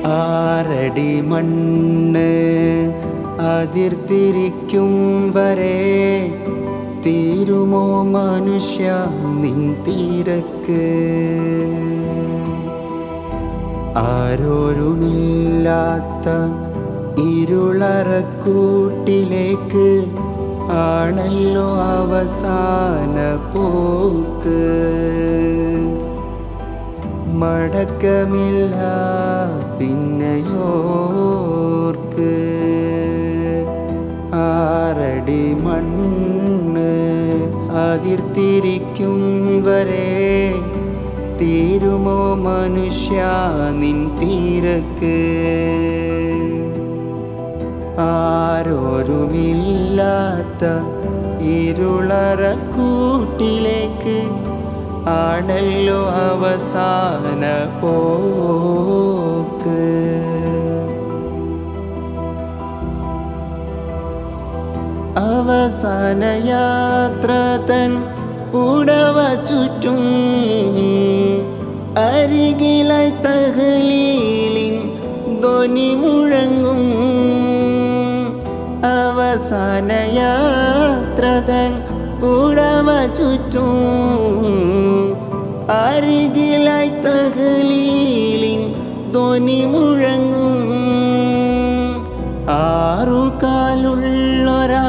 ആറടി മണ്ണ് അതിർത്തിരിക്കും വരെ തീരുമോ മനുഷ്യ നിൻ തീരക്ക് ആരോരുമില്ലാത്ത ഇരുളറക്കൂട്ടിലേക്ക് ആണല്ലോ അവസാന പോക്ക് മടക്കമില്ല പിന്നെയോർക്ക് ആറടി മണ്ണ് അതിർത്തിരിക്കും വരെ തീരുമോ മനുഷ്യ നിൻ തീരക്ക് ആരോരുമില്ലാത്ത ഇരുളറക്കൂട്ടിലേക്ക് ആണല്ലോ അവസാന പോക്ക് അവസാന യാത്ര തൻ ഉടവ ചുറ്റും അരികിലായി തകലീലിൻ ധ്വനി മുഴങ്ങും അവസാന യാത്ര തൻ ഉടവ ചുറ്റും അരികിലായി തകലീലിൻ ധ്വനി മുഴങ്ങും ആറുകാലുള്ളൊരാ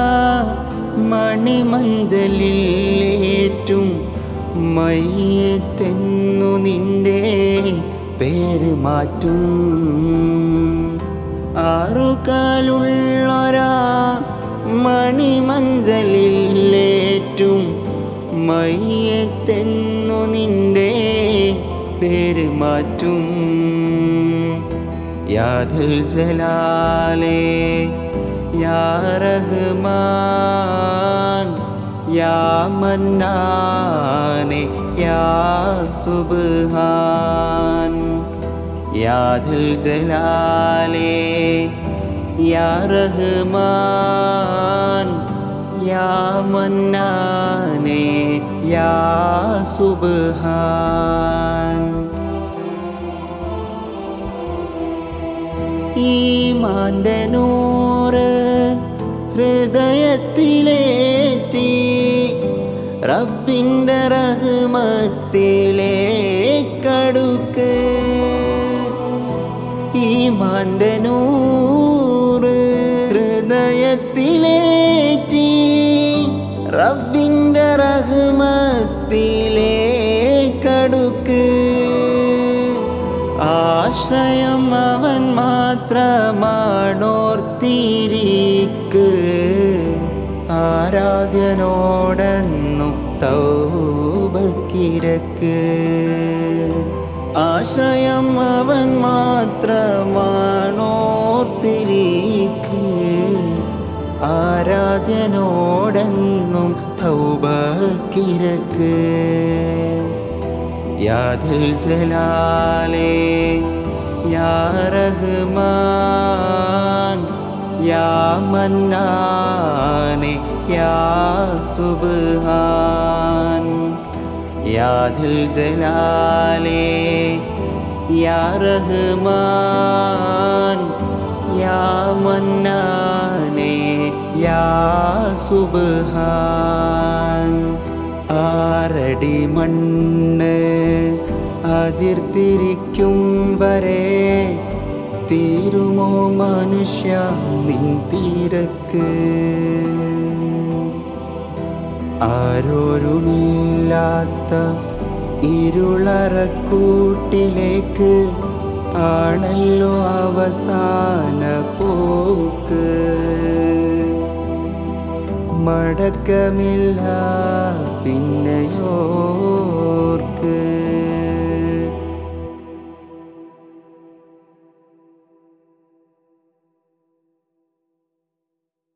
മണിമഞ്ചലിലേറ്റും മയ്യത്തെന്നു നിന്റെ പേര് മാറ്റും ആറുകാലുള്ളൊരാ മണിമഞ്ചലിലേറ്റും മയ്യത്തെന്നു നിന്റെ പേര് മാറ്റും യാദിൽ ജലാലേ യാ റഹ്മാൻ യാ മന്നാനെ യാ സുബ്ഹാൻ യാദിൽ ജലാലേ യാ റഹ്മാൻ യാ മന്നാനെ യാ സുബ്ഹാൻ ഈമാന്റെ നൂറ് ഹൃദയത്തിലേറ്റി റബ്ബിൻ്റെ റഹ്മത്തിലേക്കടുക്ക് ഈമാന്റെ നൂറ് ഹൃദയത്തിലേറ്റി റബ്ബിൻ്റെ റഹ്മത്തിലേക്കടുക്ക് ആശ്രയം അവൻ മാത്രമാണോർത്തിരിക്ക് ആരാധ്യനോടെന്നും തൗബക്കിരക്ക് ആശ്രയം അവൻ മാത്രമാണോർത്തിരിക്ക് ആരാധ്യനോടെന്നും തൗബക്കിരക്ക് യാദിൽ ജലാലേ യാ റഹ്മാൻ യാ മന്നാനെ യാ സുബ്ഹാൻ യാദിൽ ജലാലേ യാ റഹ്മാൻ യാ മന്നാനെ യാ സുബ്ഹാൻ ആറടി മണ്ണ് അതിർത്തിരിക്കും വരെ തീരുമോ മനുഷ്യ നിൻ തീരക്ക് ആരോരുമില്ലാത്ത ഇരുളറക്കൂട്ടിലേക്ക് ആണല്ലോ അവസാന പോക്ക് മടക്കമില്ല പിന്നെയോ